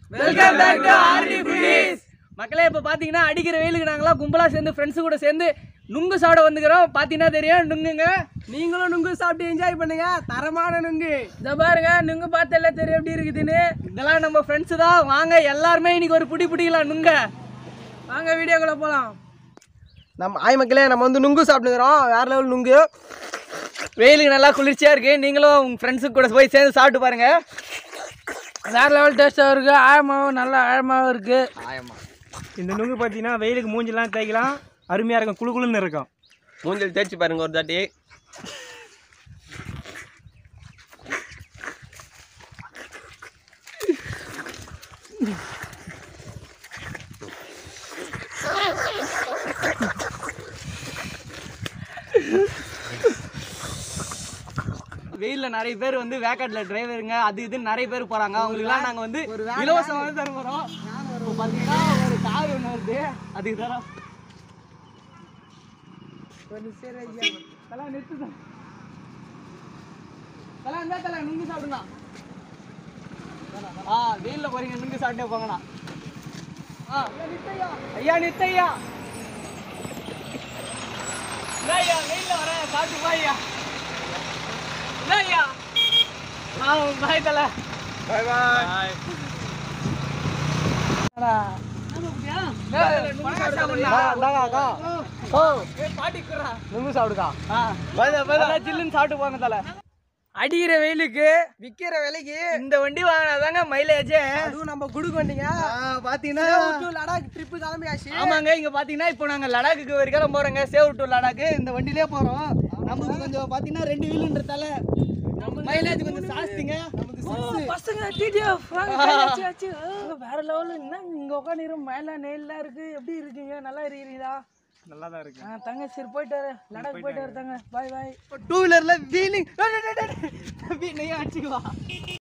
welcome back to RD foodies மக்களே இப்போ பார்த்தீங்கன்னா அடிக்கிற வெயிலுக்கு நாங்களாம் கும்பலாக சேர்ந்து ஃப்ரெண்ட்ஸு கூட சேர்ந்து நுங்கு சாப்பிட வந்துக்கிறோம் பார்த்தீங்கன்னா தெரியும் நுங்குங்க நீங்களும் நுங்கு சாப்பிட்டு என்ஜாய் பண்ணுங்க தரமான நுங்கு இந்த பாருங்க நுங்கு பார்த்தல தெரியும் எப்படி இருக்குதுன்னு இதெல்லாம் நம்ம ஃப்ரெண்ட்ஸு தான் வாங்க எல்லாருமே இன்னைக்கு ஒரு புடி பிடிக்கலாம் நுங்க வாங்க வீடியோக்குள்ள போகலாம் நம்ம ஆய் மக்களே நம்ம வந்து நுங்கு சாப்பிட்டுக்கிறோம் வேற லெவல் நுங்கு வெயிலுக்கு நல்லா குளிர்ச்சியாக இருக்குது நீங்களும் உங்கள் ஃப்ரெண்ட்ஸுக்கு கூட போய் சேர்ந்து சாப்பிட்டு பாருங்க வேற லெவல் டேஸ்ட்டாக இருக்குது ஆழமாகவும் நல்லா ஆழமாகவும் இருக்குது இந்த நுங்கு பார்த்தீங்கன்னா வெயிலுக்கு மூஞ்சிலாம் தேய்க்கலாம் அருமையாக இருக்கும் குளு குளுன்னு இருக்கும் மூஞ்சல் தேய்ச்சி பாருங்க ஒரு தாட்டி வெயிலில் நிறைய பேர் வந்து வேக்காட்டில் டிரைவருங்க அது இதுன்னு நிறைய பேர் போகிறாங்க அவங்களுக்குலாம் நாங்கள் வந்து இலவசமாக தர போகிறோம் இப்போ பார்த்தீங்கன்னா ஒரு கார் ஒன்று வருது அதுக்கு தரோம் தலா நிறுத்து தலா இருந்தா தலா நுங்கு சாப்பிடுங்க ஆ வெயிலில் போறீங்க நுங்கு சாப்பிட்டே போங்கண்ணா ஆ ஐயா நித்தையா ஐயா வெயிலில் வரேன் சாப்பிட்டு போய்யா ஐயா ஆ பாய் தலை பாய் பாய் நுங்கு சாப்பிடுக்கா ஜில்லுன்னு சாப்பிட்டு போங்க தலை அடிக்கிற வெயிலுக்கு விற்கிற விலைக்கு இந்த வண்டி வாங்கினாதாங்க மைலேஜே அதுவும் நம்ம குடுக்கு வண்டிங்க பாத்தீங்கன்னா லடாக் ட்ரிப்பு கிளம்பியாச்சு ஆமாங்க இங்க பாத்தீங்கன்னா இப்போ நாங்க லடாக்குக்கு வரைக்கும் போறோங்க சேவ் டு லடாக்கு இந்த வண்டியிலே போறோம் நமக்கு கொஞ்சம் பாத்தீங்கன்னா ரெண்டு வீலுன்றதால மைலேஜ் கொஞ்சம் ஜாஸ்திங்க பசங்க டிடிஎஃப் வேற லெவலில் என்ன இங்க உட்காந்து மேல நெல்லாம் இருக்கு எப்படி இருக்கீங்க நல்லா இருக்கிறீங்களா நல்லா தான் இருக்கு ஆ, தங்க சரி போயிட்டு வர லடாக் போயிட்டு வர தங்க பாய் பாய் டூ வீலர்ல வீலிங் நெய்யா அடிச்சுக்குவா